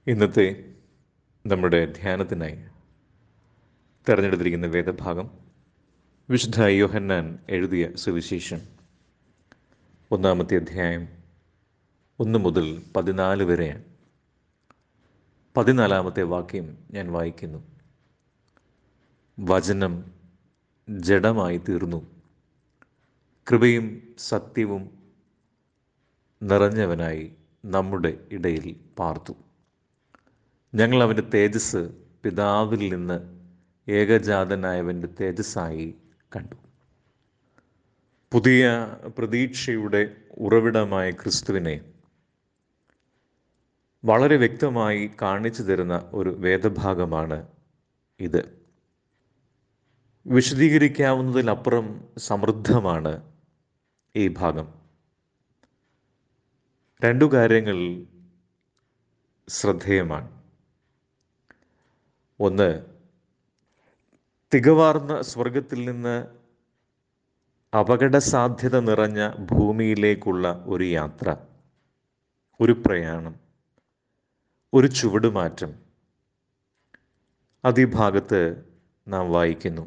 ഇന്നത്തെ നമ്മുടെ ധ്യാനത്തിനായി തിരഞ്ഞെടുത്തിരിക്കുന്ന വേദഭാഗം വിശുദ്ധ യോഹന്നാൻ എഴുതിയ സുവിശേഷം ഒന്നാമത്തെ അധ്യായം ഒന്ന് മുതൽ പതിനാല് വരെയാണ് പതിനാലാമത്തെ വാക്യം ഞാൻ വായിക്കുന്നു വചനം ജഡമായി തീർന്നു കൃപയും സത്യവും നിറഞ്ഞവനായി നമ്മുടെ ഇടയിൽ പാർത്തു ഞങ്ങൾ അവൻ്റെ തേജസ് പിതാവിൽ നിന്ന് ഏകജാതനായവൻ്റെ തേജസ്സായി കണ്ടു പുതിയ പ്രതീക്ഷയുടെ ഉറവിടമായ ക്രിസ്തുവിനെ വളരെ വ്യക്തമായി കാണിച്ചു തരുന്ന ഒരു വേദഭാഗമാണ് ഇത് വിശദീകരിക്കാവുന്നതിലപ്പുറം സമൃദ്ധമാണ് ഈ ഭാഗം രണ്ടു കാര്യങ്ങൾ ശ്രദ്ധേയമാണ് ഒന്ന് തികവാർന്ന സ്വർഗത്തിൽ നിന്ന് അപകട സാധ്യത നിറഞ്ഞ ഭൂമിയിലേക്കുള്ള ഒരു യാത്ര ഒരു പ്രയാണം ഒരു ചുവടുമാറ്റം അത് ഈ ഭാഗത്ത് നാം വായിക്കുന്നു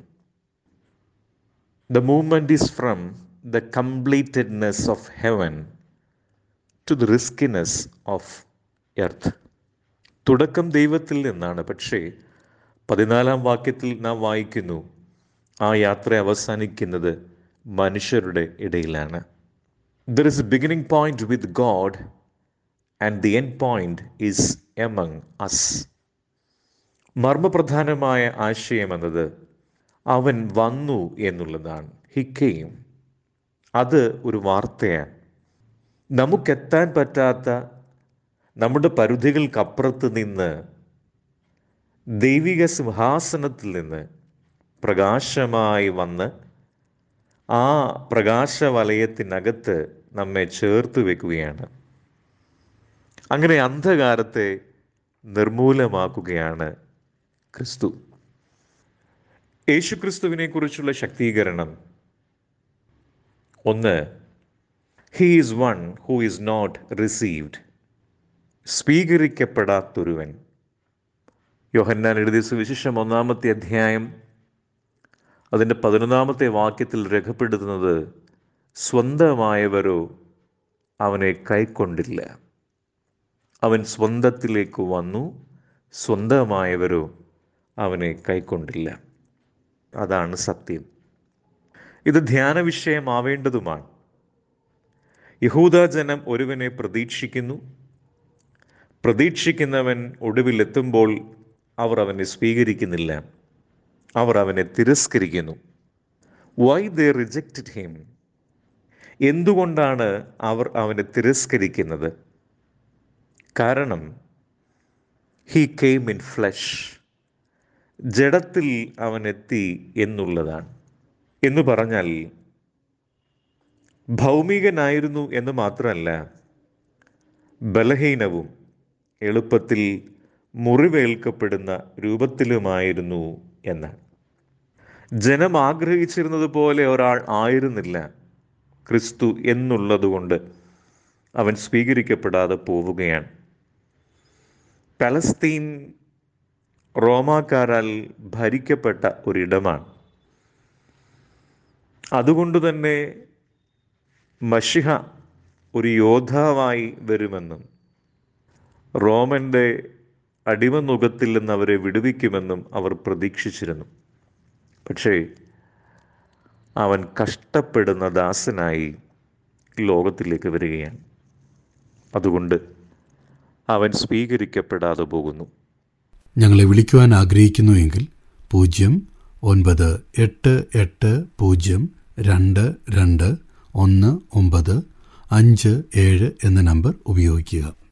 the movement is from the completedness of heaven to the riskiness of earth തുടക്കം ദൈവത്തിൽ നിന്നാണ് പക്ഷേ പതിനാലാം വാക്യത്തിൽ നാം വായിക്കുന്നു ആ യാത്ര അവസാനിക്കുന്നത് മനുഷ്യരുടെ ഇടയിലാണ് there is a beginning point with God and the end point is among us മർമ്മപ്രധാനമായ ആശയം എന്നത് അവൻ വന്നു എന്നുള്ളതാണ് ഹി കെയും അത് ഒരു വാർത്തയാണ് നമുക്കെത്താൻ പറ്റാത്ത നമ്മുടെ പരിധികൾക്കപ്പുറത്ത് നിന്ന് ദൈവിക സിംഹാസനത്തിൽ നിന്ന് പ്രകാശമായി വന്ന് ആ പ്രകാശവലയത്തിനകത്ത് നമ്മെ ചേർത്ത് വെക്കുകയാണ് അങ്ങനെ അന്ധകാരത്തെ നിർമൂലമാക്കുകയാണ് ക്രിസ്തു യേശുക്രിസ്തുവിനെ കുറിച്ചുള്ള ശക്തീകരണം ഒന്ന് he is one who is not received സ്വീകരിക്കപ്പെടാത്തൊരുവൻ യോഹന്നാൻ എഴുതിയ സുവിശേഷം ഒന്നാമത്തെ അധ്യായം അതിൻ്റെ പതിനൊന്നാമത്തെ വാക്യത്തിൽ രേഖപ്പെടുത്തുന്നത് സ്വന്തമായവരോ അവനെ കൈക്കൊണ്ടില്ല അവൻ സ്വന്തത്തിലേക്ക് വന്നു സ്വന്തമായവരോ അവനെ കൈക്കൊണ്ടില്ല അതാണ് സത്യം ഇത് ധ്യാന വിഷയമാവേണ്ടതുമാണ് യഹൂദജനം ഒരുവനെ പ്രതീക്ഷിക്കുന്നു പ്രതീക്ഷിക്കുന്നവൻ ഒടുവിലെത്തുമ്പോൾ അവർ അവനെ സ്വീകരിക്കുന്നില്ല അവർ അവനെ തിരസ്കരിക്കുന്നു വൈ ദേ റിജക്റ്റഡ് ഹിം എന്തുകൊണ്ടാണ് അവർ അവനെ തിരസ്കരിക്കുന്നത് കാരണം ഹീ കെയിം ഇൻ ഫ്ലഷ് ജഡത്തിൽ അവനെത്തി എന്നുള്ളതാണ് എന്ന് പറഞ്ഞാൽ ഭൗമികനായിരുന്നു എന്ന് മാത്രമല്ല ബലഹീനവും എളുപ്പത്തിൽ മുറിവേൽക്കപ്പെടുന്ന രൂപത്തിലുമായിരുന്നു എന്നാണ് ജനം ആഗ്രഹിച്ചിരുന്നത് പോലെ ഒരാൾ ആയിരുന്നില്ല ക്രിസ്തു എന്നുള്ളതുകൊണ്ട് അവൻ സ്വീകരിക്കപ്പെടാതെ പോവുകയാണ് പലസ്തീൻ റോമാക്കാരാൽ ഭരിക്കപ്പെട്ട ഒരിടമാണ് അതുകൊണ്ട് തന്നെ മഷിഹ ഒരു യോദ്ധാവായി വരുമെന്നും റോമൻ്റെ അടിമനുഖത്തിൽ നിന്ന് അവരെ വിടുവിക്കുമെന്നും അവർ പ്രതീക്ഷിച്ചിരുന്നു പക്ഷേ അവൻ കഷ്ടപ്പെടുന്ന ദാസനായി ലോകത്തിലേക്ക് വരികയാണ് അതുകൊണ്ട് അവൻ സ്വീകരിക്കപ്പെടാതെ പോകുന്നു ഞങ്ങളെ വിളിക്കുവാൻ ആഗ്രഹിക്കുന്നുവെങ്കിൽ പൂജ്യം ഒൻപത് എട്ട് എട്ട് പൂജ്യം രണ്ട് രണ്ട് ഒന്ന് ഒമ്പത് അഞ്ച് ഏഴ് എന്ന നമ്പർ ഉപയോഗിക്കുക